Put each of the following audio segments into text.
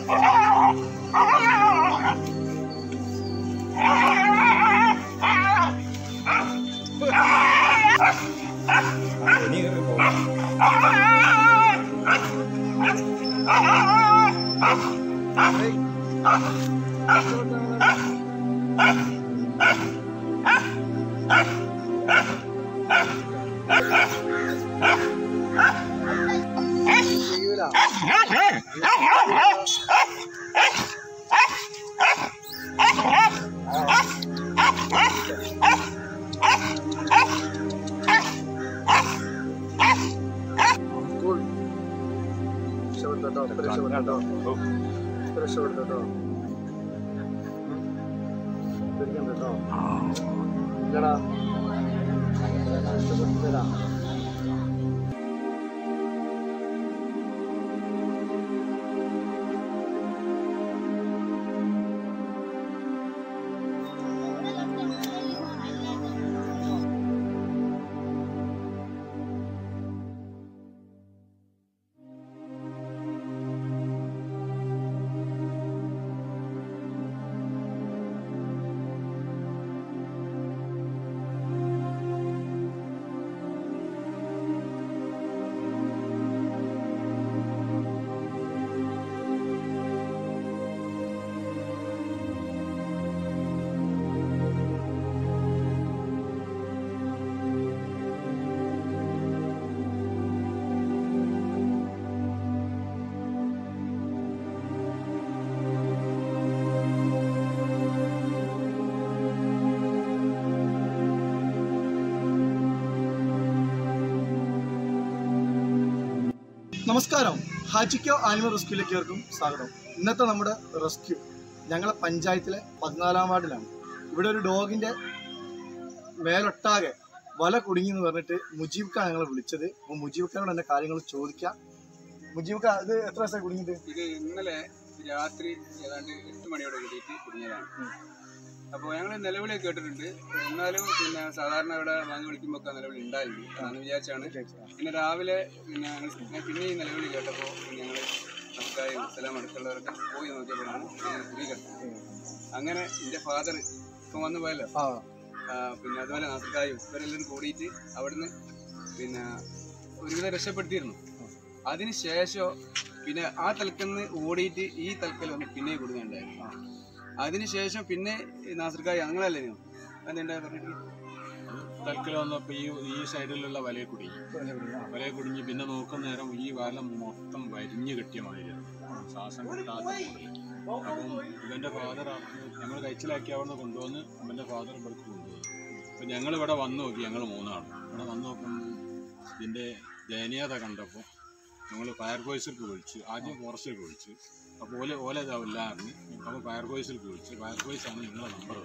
ഇനി പോകാം Cool. രക്ഷപ്പെട്ടോ രക്ഷപ്പെട്ടോ രക്ഷപ്പെട്ടോ പേടിക്കണ്ട കേട്ടോ ഇല്ലടാ രക്ഷപ്പെട്ടില്ലടാ നമസ്കാരം ഹാജിക്കോ ആനിമൽ റെസ്ക്യൂയിലേക്ക് ഏവർക്കും സ്വാഗതം ഇന്നത്തെ നമ്മുടെ റെസ്ക്യൂ ഞങ്ങളെ പഞ്ചായത്തിലെ പതിനാലാം വാർഡിലാണ് ഇവിടെ ഒരു ഡോഗിന്റെ മേലൊട്ടാകെ വല കുടുങ്ങി എന്ന് പറഞ്ഞിട്ട് മുജീബ് ഖാൻ ഞങ്ങളെ വിളിച്ചത് അപ്പോൾ മുജീബ് ഖാനോട് എന്നെ കാര്യങ്ങൾ ചോദിക്കാം മുജീബ് ഖാൻ ഇത് എത്ര ദിവസമായി കുടുങ്ങിയിട്ട് ഇത് ഇന്നലെ രാത്രി ഏതാണ്ട് എട്ട് മണിയോടെ കിട്ടിയിട്ട് കുടുങ്ങിയതാണ് അപ്പോൾ ഞങ്ങൾ നിലവിളി കേട്ടിട്ടുണ്ട് എന്നാലും പിന്നെ സാധാരണ ഇവിടെ വാങ്ങി വിളിക്കുമ്പോൾ നിലവിളി ഉണ്ടായിരുന്നു അതാണ് വിചാരിച്ചാണ് പിന്നെ രാവിലെ പിന്നെ ഞങ്ങൾ ഞാൻ പിന്നെ ഈ നിലവിളി കേട്ടപ്പോൾ ഞങ്ങൾ നമുക്കായി സ്ഥലം അടുത്തുള്ളവരൊക്കെ പോയി നോക്കിയപ്പോഴാണ് ഞങ്ങൾ കുടി കണ്ടത് അങ്ങനെ എൻ്റെ ഫാദർ ഇപ്പം വന്നു പോയല്ലോ ആ ആ, പിന്നെ അതുപോലെ നാസർക്കായും ഇവരെല്ലാവരും കൂടിയിട്ട് അവിടുന്ന് പിന്നെ ഒരുവിധം രക്ഷപ്പെടുത്തിയിരുന്നു അതിന് ശേഷം പിന്നെ ആ തലക്കന്ന് ഓടിയിട്ട് ഈ തലക്കൽ വന്ന് പിന്നെ കൊടുക്കുന്നുണ്ടായിരുന്നു അതിനുശേഷം പിന്നെ നാസർക്കായ ഞങ്ങളല്ലേ അതെന്താ പറഞ്ഞിട്ട് തൽക്കൽ വന്നപ്പോ ഈ ഈ സൈഡിലുള്ള വലയെ കുടുങ്ങി വലയെ കുടുങ്ങി പിന്നെ നോക്കുന്ന നേരം ഈ വല മൊത്തം വരിഞ്ഞു കെട്ടിയ മാതിരിയാണ് ശ്വാസം കിട്ടാത്ത മോഡല്. അപ്പം ഇവന്റെ ഫാദർ ഞങ്ങൾ കഴിച്ചിലാക്കി അവിടെ കൊണ്ടുവന്ന് ഇവന്റെ ഫാദർ ഇവിടേക്ക് കൊണ്ടുവന്നു അപ്പൊ ഞങ്ങൾ ഇവിടെ വന്ന് നോക്കി ഞങ്ങൾ മൂന്നാണ് ഇവിടെ വന്ന് നോക്കുമ്പോൾ ഇതിന്റെ ദയനീയത കണ്ടപ്പോൾ ഞങ്ങൾ ഫയർഫോഴ്സിലേക്ക് വിളിച്ചു ആദ്യം ഫോറസ്റ്റിലേക്ക് വിളിച്ചു അപ്പോൾ ഓല ഓല ഇതാവില്ല അറിഞ്ഞ് അപ്പോൾ ഫയർഫോഴ്സിലേക്ക് വിളിച്ചു ഫയർഫോഴ്സാണ് നിങ്ങളെ നമ്പർ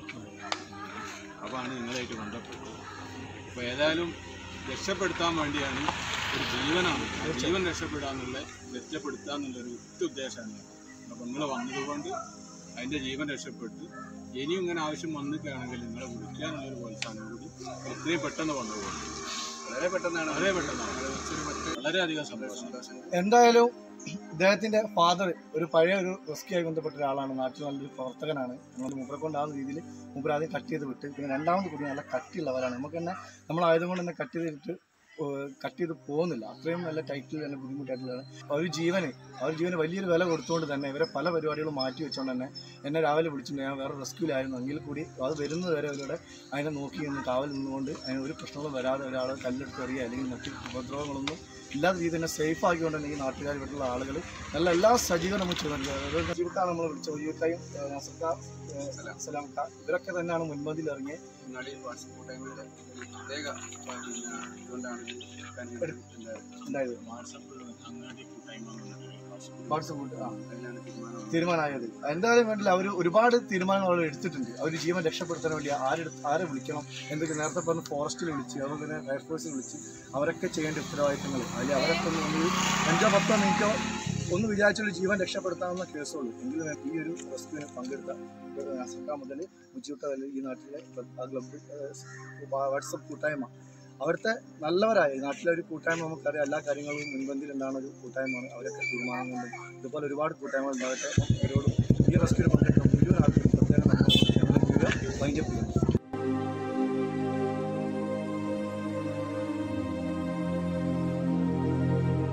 അപ്പോൾ ആണ് നിങ്ങളായിട്ട് ബന്ധപ്പെട്ടത് അപ്പോൾ ഏതായാലും രക്ഷപ്പെടുത്താൻ വേണ്ടിയാണ് ഒരു ജീവനാണ് ആ ജീവൻ രക്ഷപ്പെടാന്നുള്ള രക്ഷപ്പെടുത്തുക എന്നുള്ളൊരു ഒറ്റ ഉദ്ദേശമാണ് അപ്പോൾ നിങ്ങൾ വന്നതുകൊണ്ട് അതിൻ്റെ ജീവൻ രക്ഷപ്പെട്ടു ഇനിയും ഇങ്ങനെ ആവശ്യം വന്നിട്ടാണെങ്കിൽ നിങ്ങളെ വിളിക്കുക എന്നുള്ളൊരു പ്രോത്സാഹനം കൂടി എത്രയും പെട്ടെന്ന് കൊണ്ടുപോകും വളരെ പെട്ടെന്നാണ് വളരെ പെട്ടെന്നാണ് വളരെയധികം സന്തോഷം എന്തായാലും ഇദ്ദേഹത്തിന്റെ ഫാദർ ഒരു പഴയ ഒരു റെസ്ക്യൂ ആയി ബന്ധപ്പെട്ട ഒരാളാണ് നാട്ടിൽ നല്ലൊരു പ്രവർത്തകനാണ് നമ്മൾ മൂപ്പരെ കൊണ്ടാകുന്ന രീതിയിൽ മൂപ്പർ ആദ്യം കട്ട് ചെയ്ത് വിട്ട് പിന്നെ രണ്ടാമത് കൂടി നല്ല കട്ടിയുള്ളവരാണ് നമുക്ക് തന്നെ നമ്മൾ ആയതുകൊണ്ട് തന്നെ കട്ട് ചെയ്തിട്ട് കട്ട് ചെയ്ത് പോകുന്നില്ല അത്രയും നല്ല ടൈറ്റിൽ നല്ല ബുദ്ധിമുട്ടായിട്ടുള്ളതാണ് ഒരു ജീവന് ആ ഒരു ജീവന് വലിയൊരു വില കൊടുത്തുകൊണ്ട് തന്നെ ഇവരെ പല പരിപാടികളും മാറ്റി വെച്ചുകൊണ്ട് തന്നെ എന്നെ രാവിലെ വിളിച്ചിട്ടുണ്ട് ഞാൻ വേറെ റെസ്ക്യൂലായിരുന്നു എങ്കിൽ കൂടി അത് വരുന്നത് വരെ അവരുടെ അതിനെ നോക്കി നിന്ന് കാവൽ നിന്നുകൊണ്ട് അതിന് ഒരു പ്രശ്നങ്ങളും വരാതെ ഒരാളെ കല്ലെടുത്ത് എറിയുക അല്ലെങ്കിൽ മറ്റ് ഉപദ്രവങ്ങളൊന്നും ഇല്ലാത്ത രീതിയിൽ തന്നെ സേഫ് ആക്കിക്കൊണ്ട് തന്നെ ഈ നാട്ടുകാർ ഇവിടെയുള്ള ആളുകൾ നല്ല എല്ലാ സജ്ജീകരണം ചെയ്യുന്നുണ്ട് അതായത് ജീവിക്കാൻ നമ്മൾ വിളിച്ച ഒയ്യൂക്കായും നസർക്ക സലാംക്ക ഇവരൊക്കെ തന്നെയാണ് മുൻപന്തിയിൽ ഇറങ്ങി ഇന്നാളി വാട്സപ്പ് കൂട്ടായ്മയുടെ ഒരു പ്രത്യേക പിന്നെ ഇതുകൊണ്ടാണ് ഇത് എടുക്കാൻ ഉണ്ടായത്. ഉണ്ടായത് വാട്സപ്പ് അങ്ങാടി കൂട്ടായ്മ എന്നുള്ളൊരു വാട്സപ്പ് വാട്സപ്പ് ആ അതിലാണ് തീരുമാനം തീരുമാനമായത് എന്തായാലും വേണ്ടില്ല അവർ ഒരുപാട് തീരുമാനങ്ങൾ അവർ എടുത്തിട്ടുണ്ട് അവർ ജീവൻ രക്ഷപ്പെടുത്താൻ വേണ്ടി ആരെ ആരെ വിളിക്കണം എന്തൊക്കെ നേരത്തെ പറഞ്ഞ ഫോറസ്റ്റിൽ വിളിച്ച് അതുപോലെ തന്നെ ഫയർഫോഴ്സിൽ വിളിച്ച് അവരൊക്കെ ചെയ്യേണ്ട ഉത്തരവാദിത്തങ്ങൾ അതിൽ അവരൊക്കെ ഒന്ന് ഒരു അഞ്ചോ പത്തോ മിനിറ്റോ ഒന്ന് വിചാരിച്ചൊരു ജീവൻ രക്ഷപ്പെടുത്താവുന്ന കേസുള്ളൂ എങ്കിലും ഈ ഒരു റെസ്ക്യൂവിന് പങ്കെടുത്ത നാസർക്ക മുതൽ മുജിവിട്ട ഈ നാട്ടിലെ ക്ലബ് വാട്സപ്പ് കൂട്ടായ്മ അവിടുത്തെ നല്ലവരായ ഈ നാട്ടിലെ ഒരു കൂട്ടായ്മ നമുക്കറിയാം എല്ലാ കാര്യങ്ങളും മുൻപന്തിയിൽ ഉണ്ടാകുന്ന ഒരു കൂട്ടായ്മയാണ് അവരൊക്കെ തീരുമാനം കൊണ്ടും ഇതുപോലെ ഒരുപാട് കൂട്ടായ്മകൾ ഉണ്ടാകട്ടെ ഇവരോടും ഈ റെസ്ക്യൂവിൽ പങ്കെടുത്ത മുഴുവൻ ആൾക്കാരും പ്രത്യേകം നമ്മൾ വൈൻഡപ്പ് ചെയ്യുന്നു